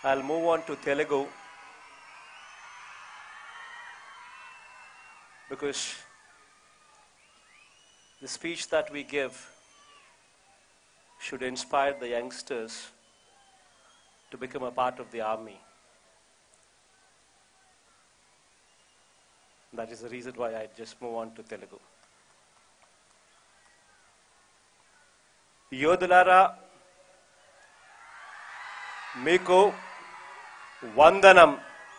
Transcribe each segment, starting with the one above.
I'll move on to Telugu because the speech that we give should inspire the youngsters to become a part of the army. That is the reason why I just move on to Telugu. యోధులారా మీకు వందనం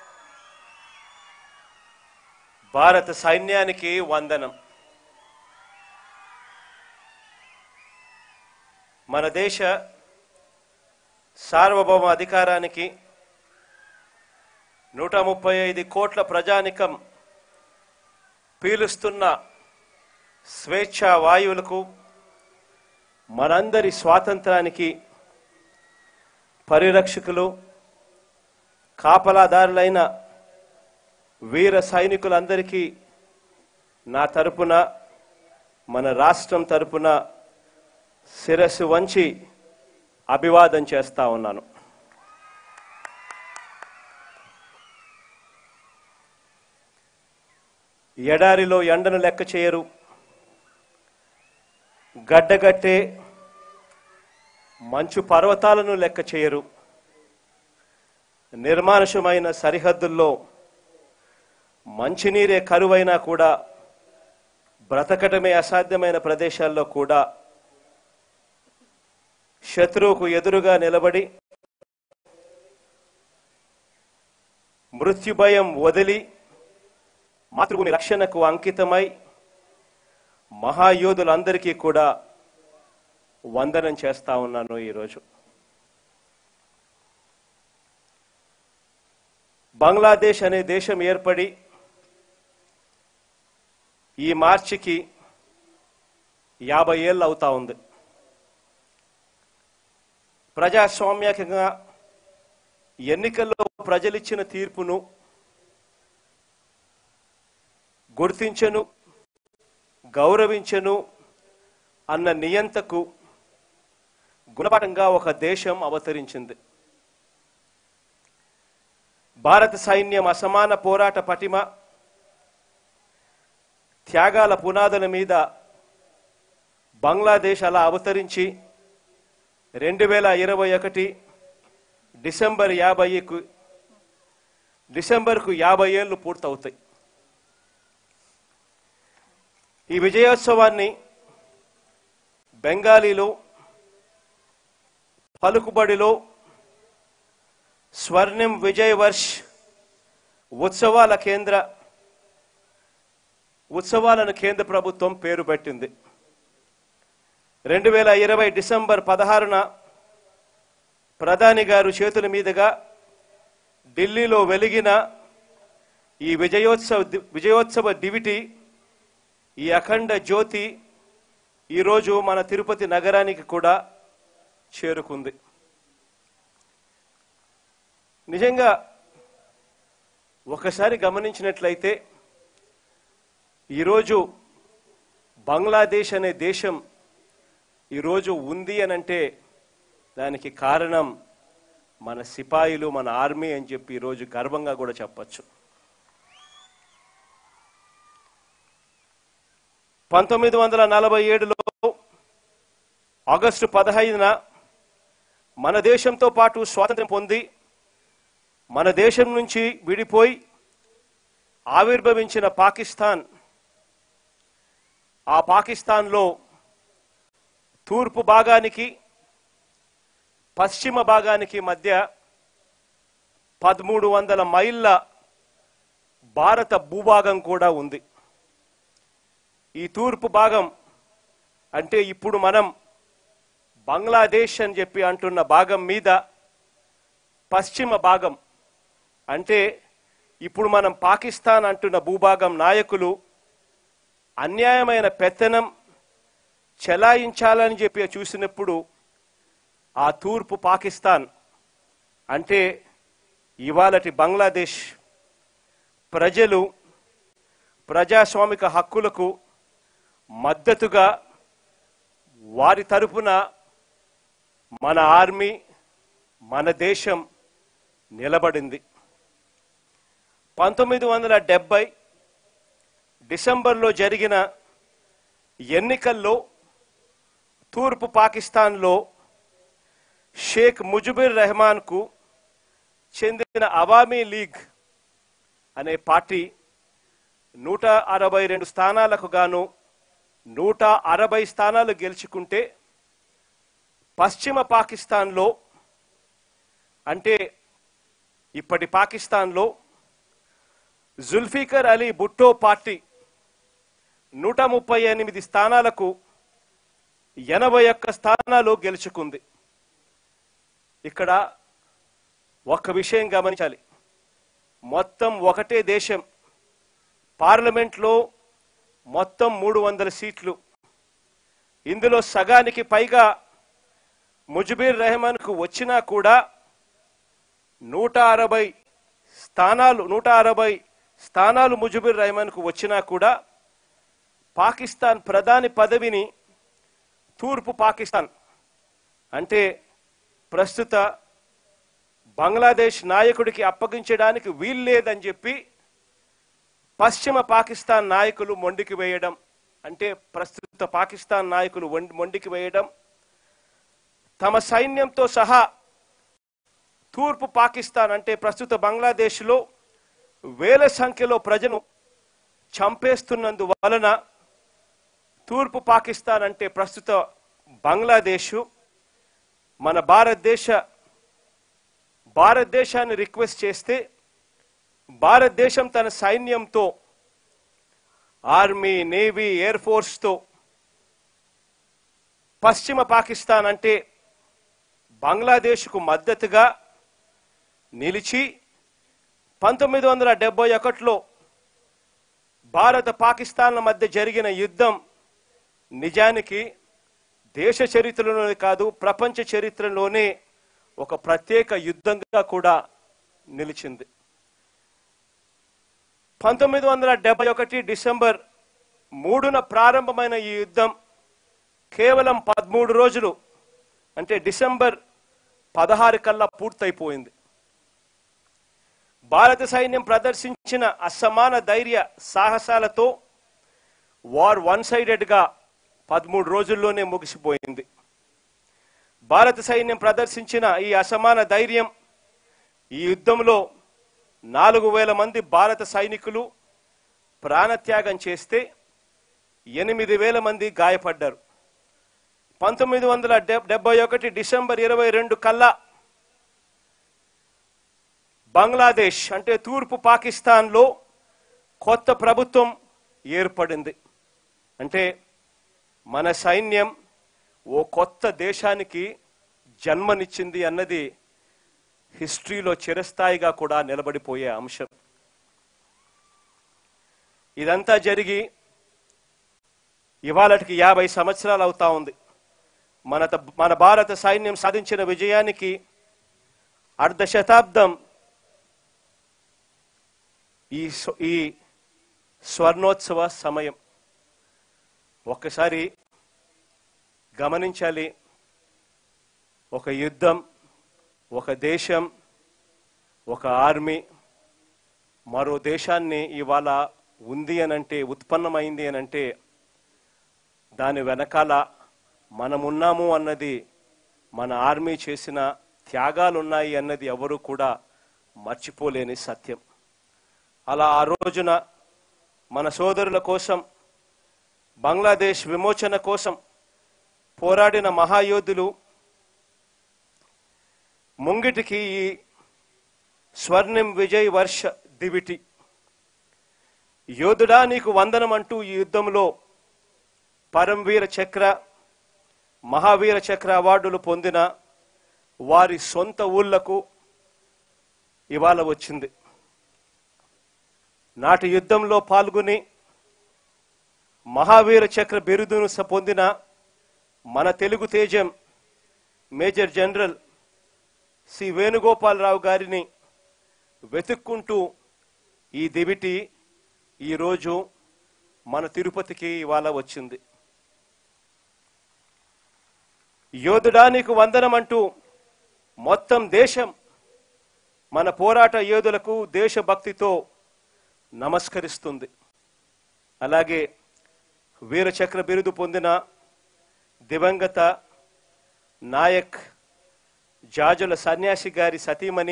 భారత సైన్యానికి వందనం మన దేశ సార్వభౌమ అధికారానికి నూట ముప్పై ఐదు కోట్ల ప్రజానికం పీలుస్తున్న స్వేచ్ఛా వాయువులకు మనందరి స్వాతంత్రానికి పరిరక్షకులు కాపలాదారులైన వీర సైనికులందరికీ నా తరపున మన రాష్ట్రం తరపున శిరస్సు వంచి అభివాదం చేస్తా ఉన్నాను ఎడారిలో ఎండను లెక్క చేయరు గడ్డగట్టే మంచు పర్వతాలను లెక్క చేయరు నిర్మానుషమైన సరిహద్దుల్లో మంచినీరే కరువైనా కూడా బ్రతకటమే అసాధ్యమైన ప్రదేశాల్లో కూడా శత్రువుకు ఎదురుగా నిలబడి మృత్యుభయం వదిలి మాతృభూమి రక్షణకు అంకితమై మహాయోధులందరికీ కూడా వందనం చేస్తా ఉన్నాను ఈరోజు బంగ్లాదేశ్ అనే దేశం ఏర్పడి ఈ మార్చికి యాభై ఏళ్ళు అవుతా ఉంది ప్రజాస్వామ్యకంగా ఎన్నికల్లో ప్రజలిచ్చిన తీర్పును గుర్తించను గౌరవించను అన్న నియంతకు గుణపాఠంగా ఒక దేశం అవతరించింది భారత సైన్యం అసమాన పోరాట పటిమ త్యాగాల పునాదుల మీద బంగ్లాదేశ్ అలా అవతరించి రెండు వేల ఇరవై ఒకటి డిసెంబర్ యాభైకు డిసెంబర్కు యాభై ఏళ్ళు పూర్తవుతాయి ఈ విజయోత్సవాన్ని బెంగాలీలో పలుకుబడిలో స్వర్ణిం విజయ్ వర్ష్ ఉత్సవాల కేంద్ర ఉత్సవాలను కేంద్ర ప్రభుత్వం పేరు పెట్టింది రెండు వేల ఇరవై డిసెంబర్ పదహారున ప్రధాని గారు చేతుల మీదుగా ఢిల్లీలో వెలిగిన ఈ విజయోత్సవ విజయోత్సవ డివిటీ ఈ అఖండ జ్యోతి ఈరోజు మన తిరుపతి నగరానికి కూడా చేరుకుంది నిజంగా ఒకసారి గమనించినట్లయితే ఈరోజు బంగ్లాదేశ్ అనే దేశం ఈరోజు ఉంది అని అంటే దానికి కారణం మన సిపాయిలు మన ఆర్మీ అని చెప్పి ఈరోజు గర్వంగా కూడా చెప్పచ్చు పంతొమ్మిది వందల నలభై ఏడులో ఆగస్టు పదహైదున మన దేశంతో పాటు స్వాతంత్ర్యం పొంది మన దేశం నుంచి విడిపోయి ఆవిర్భవించిన పాకిస్తాన్ ఆ పాకిస్తాన్లో తూర్పు భాగానికి పశ్చిమ భాగానికి మధ్య పదమూడు వందల మైళ్ళ భారత భూభాగం కూడా ఉంది ఈ తూర్పు భాగం అంటే ఇప్పుడు మనం బంగ్లాదేశ్ అని చెప్పి అంటున్న భాగం మీద పశ్చిమ భాగం అంటే ఇప్పుడు మనం పాకిస్తాన్ అంటున్న భూభాగం నాయకులు అన్యాయమైన పెత్తనం చెలాయించాలని చెప్పి చూసినప్పుడు ఆ తూర్పు పాకిస్తాన్ అంటే ఇవాళటి బంగ్లాదేశ్ ప్రజలు ప్రజాస్వామిక హక్కులకు మద్దతుగా వారి తరపున మన ఆర్మీ మన దేశం నిలబడింది పంతొమ్మిది వందల డెబ్బై డిసెంబర్లో జరిగిన ఎన్నికల్లో తూర్పు పాకిస్తాన్లో షేక్ ముజిబుర్ రెహమాన్కు చెందిన అవామీ లీగ్ అనే పార్టీ నూట అరవై రెండు స్థానాలకు గాను నూట అరవై స్థానాలు గెలుచుకుంటే పశ్చిమ పాకిస్తాన్లో అంటే ఇప్పటి పాకిస్తాన్లో జుల్ఫికర్ అలీ భుట్టో పార్టీ నూట ముప్పై ఎనిమిది స్థానాలకు ఎనభై ఒక్క స్థానాలు గెలుచుకుంది ఇక్కడ ఒక్క విషయం గమనించాలి మొత్తం ఒకటే దేశం పార్లమెంట్లో మొత్తం మూడు వందల సీట్లు ఇందులో సగానికి పైగా ముజబీర్ రెహమాన్కు వచ్చినా కూడా నూట అరవై స్థానాలు నూట అరవై స్థానాలు ముజబీర్ రెహమాన్కు వచ్చినా కూడా పాకిస్తాన్ ప్రధాని పదవిని తూర్పు పాకిస్తాన్ అంటే ప్రస్తుత బంగ్లాదేశ్ నాయకుడికి అప్పగించడానికి వీల్లేదని చెప్పి పశ్చిమ పాకిస్తాన్ నాయకులు మొండికి వేయడం అంటే ప్రస్తుత పాకిస్తాన్ నాయకులు మొండి- మొండికి వేయడం తమ సైన్యంతో సహా తూర్పు పాకిస్తాన్ అంటే ప్రస్తుత బంగ్లాదేశ్లో వేల సంఖ్యలో ప్రజలు చంపేస్తున్నందువలన తూర్పు పాకిస్తాన్ అంటే ప్రస్తుత బంగ్లాదేశ్ మన భారతదేశ భారతదేశాన్ని రిక్వెస్ట్ చేస్తే భారతదేశం తన సైన్యంతో ఆర్మీ నేవీ ఎయిర్ ఫోర్స్తో పశ్చిమ పాకిస్తాన్ అంటే బంగ్లాదేశ్కు మద్దతుగా నిలిచి పంతొమ్మిది వందల డెబ్బై ఒకటిలో భారత పాకిస్తాన్ల మధ్య జరిగిన యుద్ధం నిజానికి దేశ చరిత్రలోనే కాదు ప్రపంచ చరిత్రలోనే ఒక ప్రత్యేక యుద్ధంగా కూడా నిలిచింది పంతొమ్మిది వందల డెబ్బై ఒకటి డిసెంబర్ మూడున ప్రారంభమైన ఈ యుద్ధం కేవలం పదమూడు రోజులు అంటే డిసెంబర్ పదహారు కల్లా పూర్తయిపోయింది భారత సైన్యం ప్రదర్శించిన అసమాన ధైర్య సాహసాలతో వార్ వన్ సైడెడ్గా పదమూడు రోజుల్లోనే ముగిసిపోయింది భారత సైన్యం ప్రదర్శించిన ఈ అసమాన ధైర్యం ఈ యుద్ధంలో నాలుగు వేల మంది భారత సైనికులు ప్రాణత్యాగం చేస్తే ఎనిమిది వేల మంది గాయపడ్డారు పంతొమ్మిది వందల డెబ్బై ఒకటి డిసెంబర్ ఇరవై రెండు కల్లా బంగ్లాదేశ్ అంటే తూర్పు పాకిస్తాన్లో కొత్త ప్రభుత్వం ఏర్పడింది అంటే మన సైన్యం ఓ కొత్త దేశానికి జన్మనిచ్చింది అన్నది హిస్టరీలో చిరస్థాయిగా కూడా నిలబడిపోయే అంశం ఇదంతా జరిగి ఇవాళకి యాభై సంవత్సరాలు అవుతా ఉంది మన త- మన భారత సైన్యం సాధించిన విజయానికి అర్ధ శతాబ్దం ఈ స్వ- ఈ స్వర్ణోత్సవ సమయం ఒక్కసారి గమనించాలి ఒక యుద్ధం ఒక దేశం ఒక ఆర్మీ మరో దేశాన్ని ఇవాళ ఉంది అనంటే ఉత్పన్నమైంది అనంటే దాని వెనకాల మనమున్నాము అన్నది మన ఆర్మీ చేసిన త్యాగాలున్నాయి అన్నది ఎవరు కూడా మర్చిపోలేని సత్యం అలా ఆ రోజున మన సోదరుల కోసం బంగ్లాదేశ్ విమోచన కోసం పోరాడిన మహాయోధులు ముంగిటికి ఈ స్వర్ణిం విజయ్ వర్ష దివిటి యోధుడా నీకు వందనం అంటూ ఈ యుద్ధంలో పరంవీర చక్ర మహావీర చక్ర అవార్డులు పొందిన వారి సొంత ఊళ్ళకు ఇవాళ వచ్చింది నాటి యుద్ధంలో పాల్గొని మహావీర చక్ర బిరుదును స- పొందిన మన తెలుగు తేజం మేజర్ జనరల్ సి వేణుగోపాలరావు గారిని వెతుక్కుంటూ ఈ దివిటి ఈరోజు మన తిరుపతికి ఇవాళ వచ్చింది యోధుడా నీకు వందనం అంటూ మొత్తం దేశం మన పోరాట యోధులకు దేశభక్తితో నమస్కరిస్తుంది అలాగే వీరచక్ర బిరుదు పొందిన దివంగత నాయక్ జాజుల సన్యాసి గారి సతీమణి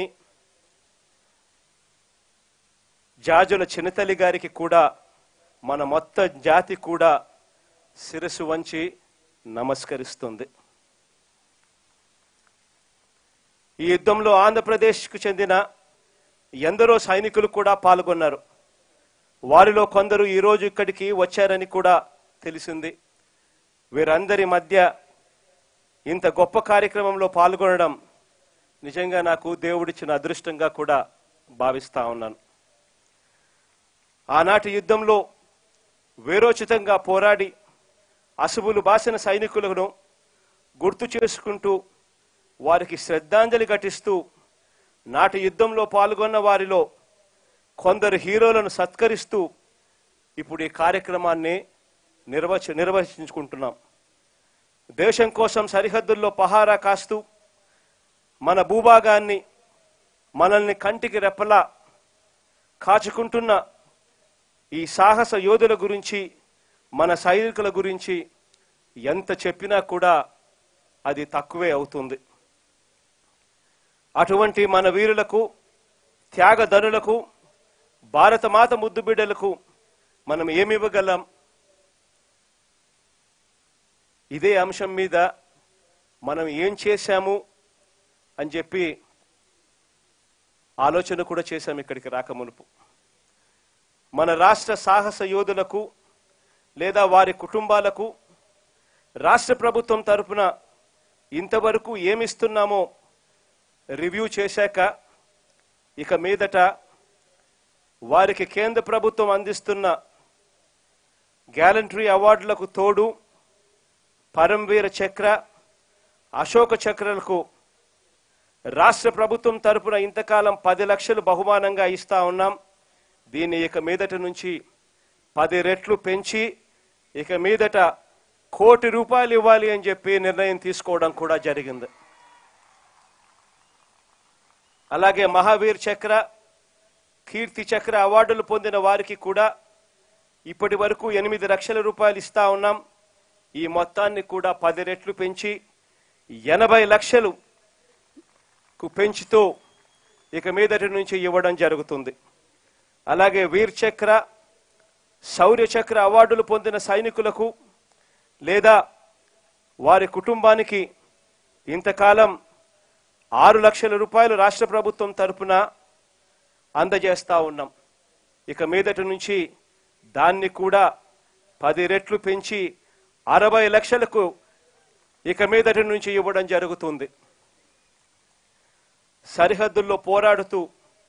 జాజుల చిన్నతల్లి గారికి కూడా మన మొత్తం జాతి కూడా శిరస్సు వంచి నమస్కరిస్తుంది ఈ యుద్ధంలో ఆంధ్రప్రదేశ్కు చెందిన ఎందరో సైనికులు కూడా పాల్గొన్నారు వారిలో కొందరు ఈరోజు ఇక్కడికి వచ్చారని కూడా తెలిసింది వీరందరి మధ్య ఇంత గొప్ప కార్యక్రమంలో పాల్గొనడం నిజంగా నాకు దేవుడిచ్చిన అదృష్టంగా కూడా భావిస్తా ఉన్నాను ఆనాటి యుద్ధంలో వీరోచితంగా పోరాడి అసువులు బాసిన సైనికులను గుర్తు చేసుకుంటూ వారికి శ్రద్ధాంజలి ఘటిస్తూ నాటి యుద్ధంలో పాల్గొన్న వారిలో కొందరు హీరోలను సత్కరిస్తూ ఇప్పుడు ఈ కార్యక్రమాన్ని నిర్వచ నిర్వహించుకుంటున్నాం దేశం కోసం సరిహద్దుల్లో పహారా కాస్తూ మన భూభాగాన్ని మనల్ని కంటికి రెప్పలా కాచుకుంటున్న ఈ సాహస యోధుల గురించి మన సైనికుల గురించి ఎంత చెప్పినా కూడా అది తక్కువే అవుతుంది అటువంటి మన వీరులకు త్యాగధనులకు భారతమాత ముద్దు బిడ్డలకు మనం ఏమివ్వగలం ఇదే అంశం మీద మనం ఏం చేశాము అని చెప్పి ఆలోచన కూడా చేశాం ఇక్కడికి రాకమునుపు మన రాష్ట్ర సాహస యోధులకు లేదా వారి కుటుంబాలకు రాష్ట్ర ప్రభుత్వం తరపున ఇంతవరకు ఏమిస్తున్నామో రివ్యూ చేశాక ఇక మీదట వారికి కేంద్ర ప్రభుత్వం అందిస్తున్న గ్యాలంటరీ అవార్డులకు తోడు పరంవీర చక్ర అశోక చక్రలకు రాష్ట్ర ప్రభుత్వం తరపున ఇంతకాలం పది లక్షలు బహుమానంగా ఇస్తా ఉన్నాం దీన్ని ఇక మీదట నుంచి పది రెట్లు పెంచి ఇక మీదట కోటి రూపాయలు ఇవ్వాలి అని చెప్పి నిర్ణయం తీసుకోవడం కూడా జరిగింది అలాగే మహావీర్ చక్ర కీర్తి చక్ర అవార్డులు పొందిన వారికి కూడా ఇప్పటి వరకు ఎనిమిది లక్షల రూపాయలు ఇస్తా ఉన్నాం ఈ మొత్తాన్ని కూడా పది రెట్లు పెంచి ఎనభై లక్షలు కు పెంచుతూ ఇక మీదటి నుంచి ఇవ్వడం జరుగుతుంది అలాగే వీర్ చక్ర శౌర్య చక్ర అవార్డులు పొందిన సైనికులకు లేదా వారి కుటుంబానికి ఇంతకాలం ఆరు లక్షల రూపాయలు రాష్ట్ర ప్రభుత్వం తరపున అందజేస్తా ఉన్నాం ఇక మీదటి నుంచి దాన్ని కూడా పది రెట్లు పెంచి అరవై లక్షలకు ఇక మీదటి నుంచి ఇవ్వడం జరుగుతుంది సరిహద్దుల్లో పోరాడుతూ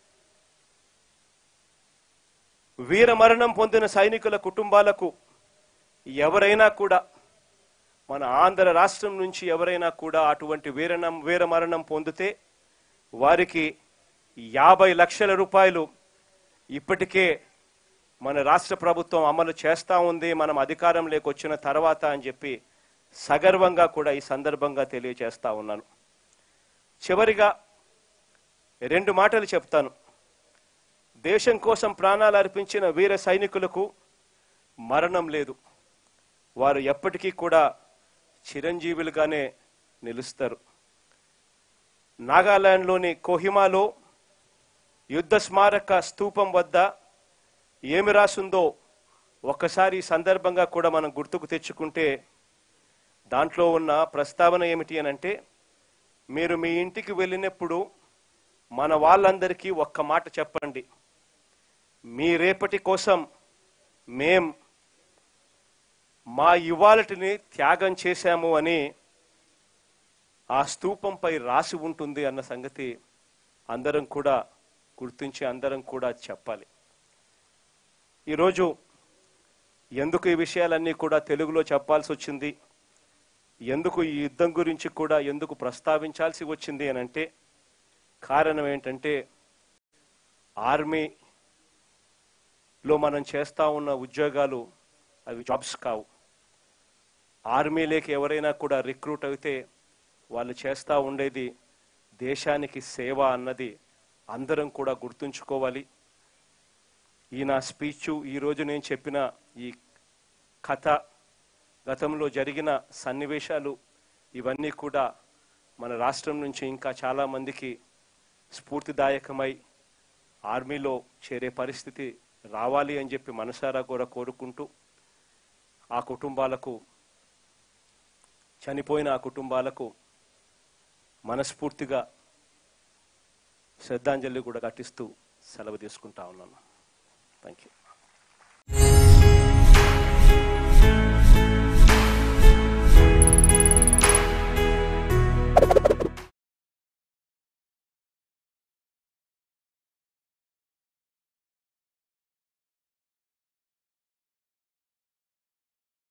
వీరమరణం పొందిన సైనికుల కుటుంబాలకు ఎవరైనా కూడా మన ఆంధ్ర రాష్ట్రం నుంచి ఎవరైనా కూడా అటువంటి వీరణం వీరమరణం పొందితే వారికి యాభై లక్షల రూపాయలు ఇప్పటికే మన రాష్ట్ర ప్రభుత్వం అమలు చేస్తా ఉంది మనం అధికారంలోకి వచ్చిన తర్వాత అని చెప్పి సగర్వంగా కూడా ఈ సందర్భంగా తెలియజేస్తా ఉన్నాను చివరిగా రెండు మాటలు చెప్తాను దేశం కోసం ప్రాణాలు అర్పించిన వీర సైనికులకు మరణం లేదు వారు ఎప్పటికీ కూడా చిరంజీవులుగానే నిలుస్తారు నాగాలాండ్లోని కోహిమాలో యుద్ధ స్మారక స్తూపం వద్ద ఏమి రాసుందో ఒక్కసారి ఈ సందర్భంగా కూడా మనం గుర్తుకు తెచ్చుకుంటే దాంట్లో ఉన్న ప్రస్తావన ఏమిటి అని అంటే మీరు మీ ఇంటికి వెళ్ళినప్పుడు మన వాళ్ళందరికీ ఒక్క మాట చెప్పండి మీ రేపటి కోసం మేం మా ఇవాళటిని త్యాగం చేశాము అని ఆ స్తూపంపై రాసి ఉంటుంది అన్న సంగతి అందరం కూడా గుర్తించి అందరం కూడా చెప్పాలి ఈరోజు ఎందుకు ఈ విషయాలన్నీ కూడా తెలుగులో చెప్పాల్సి వచ్చింది ఎందుకు ఈ యుద్ధం గురించి కూడా ఎందుకు ప్రస్తావించాల్సి వచ్చింది అని అంటే కారణం ఏంటంటే ఆర్మీలో మనం చేస్తా ఉన్న ఉద్యోగాలు అవి జాబ్స్ కావు ఆర్మీలోకి ఎవరైనా కూడా రిక్రూట్ అయితే వాళ్ళు చేస్తూ ఉండేది దేశానికి సేవ అన్నది అందరం కూడా గుర్తుంచుకోవాలి ఈ నా స్పీచ్ ఈరోజు నేను చెప్పిన ఈ కథ గతంలో జరిగిన సన్నివేశాలు ఇవన్నీ కూడా మన రాష్ట్రం నుంచి ఇంకా చాలా మందికి స్ఫూర్తిదాయకమై ఆర్మీలో చేరే పరిస్థితి రావాలి అని చెప్పి మనసారా కూడా కోరుకుంటూ ఆ కుటుంబాలకు చనిపోయిన ఆ కుటుంబాలకు మనస్ఫూర్తిగా శ్రద్ధాంజలి కూడా ఘటిస్తూ సెలవు తీసుకుంటా ఉన్నాను థ్యాంక్ యూ